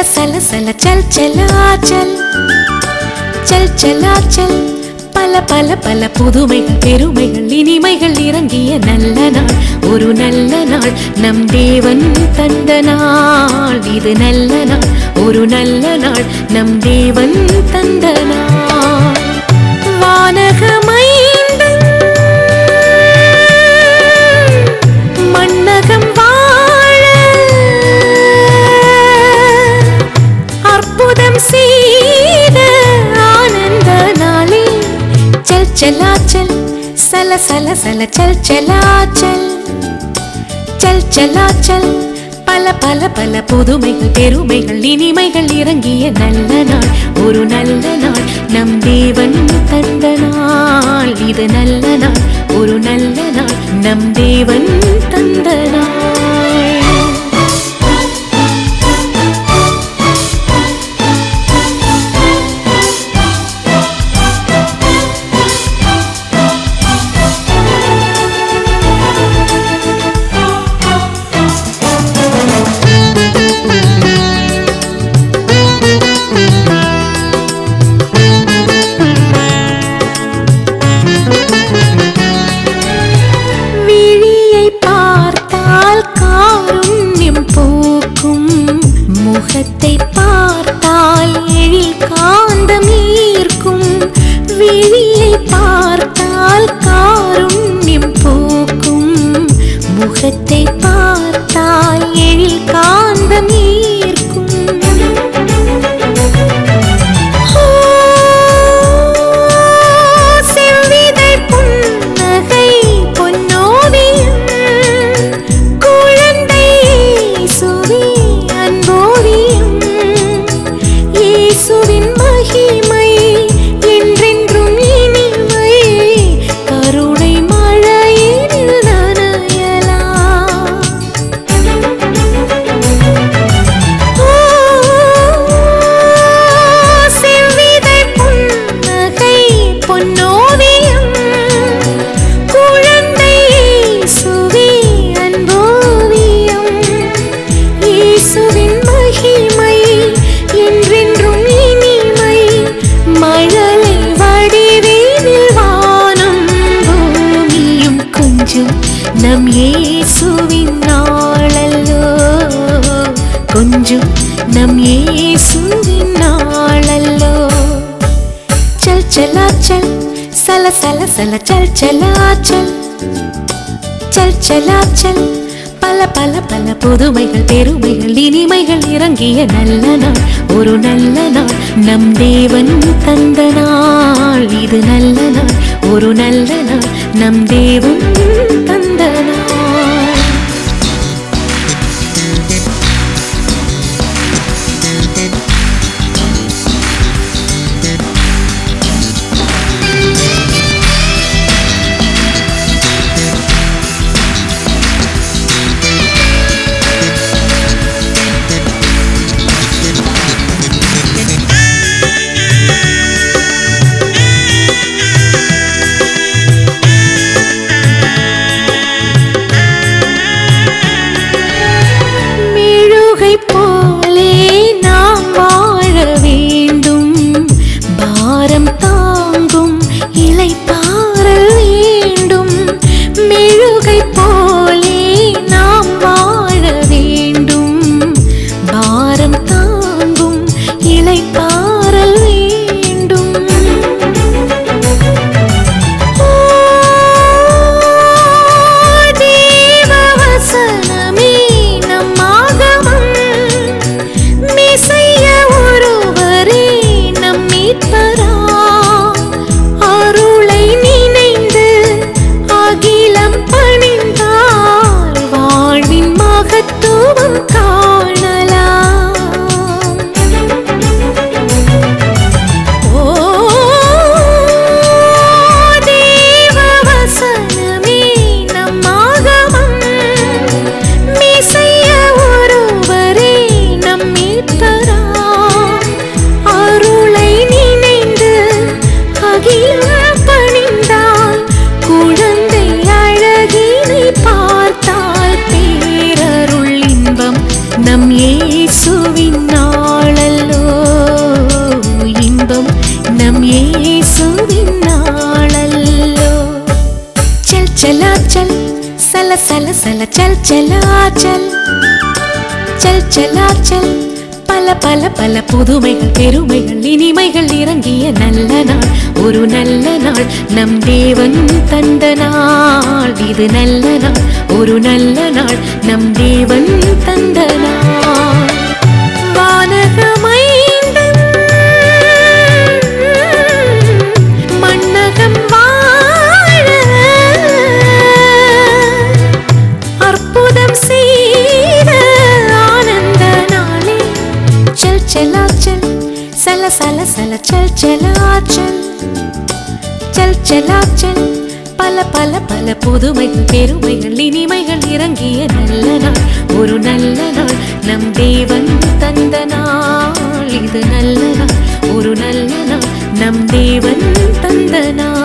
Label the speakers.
Speaker 1: சல சல சல் செல்லாச்சல் சல் செல்லாச்சல் பல பல பல புதுமைகள் பெருமைகள் இனிமைகள் இறங்கிய நல்ல நாள் ஒரு நல்ல நாள் நம் தேவன் தந்த நாள் இது நல்ல நாள் ஒரு நல்ல நாள் நம் தேவன் தந்த நாள் வானகமைந்தன் மன்னகம் வாழ அற்புதம் செய்த ஆனந்த நாளே செல் செல்லாச்சல் சல சல சல செல் செல்லாச்சல் செல் செல்லாச்சல் பல பல பல புதுமைகள் பெருமைகள் இனிமைகள் இறங்கிய நல்ல நாள் ஒரு நல்ல நாள் நம் தேவன் தந்த நாள் இது நல்ல நாள் ஒரு நல்ல நாள் நம் தேவன் தந்த நாள் விழியை பார்த்தால் காருண்யம் போக்கும் முகத்தை பார்த்தால் எழில் காந்தம் ஈர்க்கும் விழியை பார்த்தால் காருண்யம் போக்கும் முகத்தை பார்த்தால் எழில் காந்தம் ஈர்க்கும் செவ்விதை புன்னகை பொன்னோவியம் குழந்தை இயேசுவே அன்போவியம் இயேசுவின் மகிமை என்றென்றும் இனிமை கருணை மழையில் நனையலாம் செவ்விதை புன்னகை பொன்னோவியம் குழந்தை இயேசுவே அன்போவியம் இயேசுவின் மகிமை என்றென்றும் இனிமை மழலை வடிவேனில் வானம் பூமியும் கொஞ்சம் நம் இயேசுவின் நாளல்லோ கொஞ்சம் நம் இயேசுவின் நாளல்லோ चल चला चल सला सला सला चल चला चल चल चला चल பல பல பல புதுமைகள் பெருமைகள் இனிமைகள் இறங்கிய நல்ல நாள் ஒரு நல்ல நாள் நம் தேவன் தந்த நாள் இது நல்ல நாள் ஒரு நல்ல நாள் நம் தேவன் தந்த நாள் மெழுகை போலே நாம் வாழ வேண்டும் பாரம் தாங்கும் இலை பாறல் வேண்டும் மெழுகை போலே நாம் வாழ வேண்டும் பாரம் தாங்கும் இலை பாறல் வேண்டும் தேவவசனமே நம்மாகமம் மெசிய ஒருவரே நம் மீட்பரா அருளை நினைந்து அகிலம் பணிந்தால் வாழ்வின் மகத்துவம் காணலாம் ஓ தேவவசனமே நம்மாகமம் மெசிய ஒருவரே நம் மீட்பரா அருளை நினைந்து அகில பணிந்தால் குழந்தை அழகினை பார்த்தால் பேரருள் चल चला चल சல் சலாச்சல் பல பல பல புதுமைகள் பெருமைகள் இனிமைகள் இறங்கிய நல்ல நாள் ஒரு நல்ல நாள் நம் தேவன் தந்த நாள் இது நல்ல நாள் ஒரு நல்ல நாள் நம் தேவன் தந்த நாள் வானகமைந்தன் மன்னகம் வாழ அற்புதம் செய்த ஆனந்த நாளே செல் செலாச்சல் சல சல சல செல் செலாச்சல் செல் செலாச்சல் பல பல பல புதுமைகள் பெருமைகள் இனிமைகள் இறங்கிய நல்ல நாள் ஒரு நல்ல நாள் நம் தேவன் தந்த நாள் இது நல்ல நாள் ஒரு நல்ல நாள் நம் தேவன் தந்த நாள்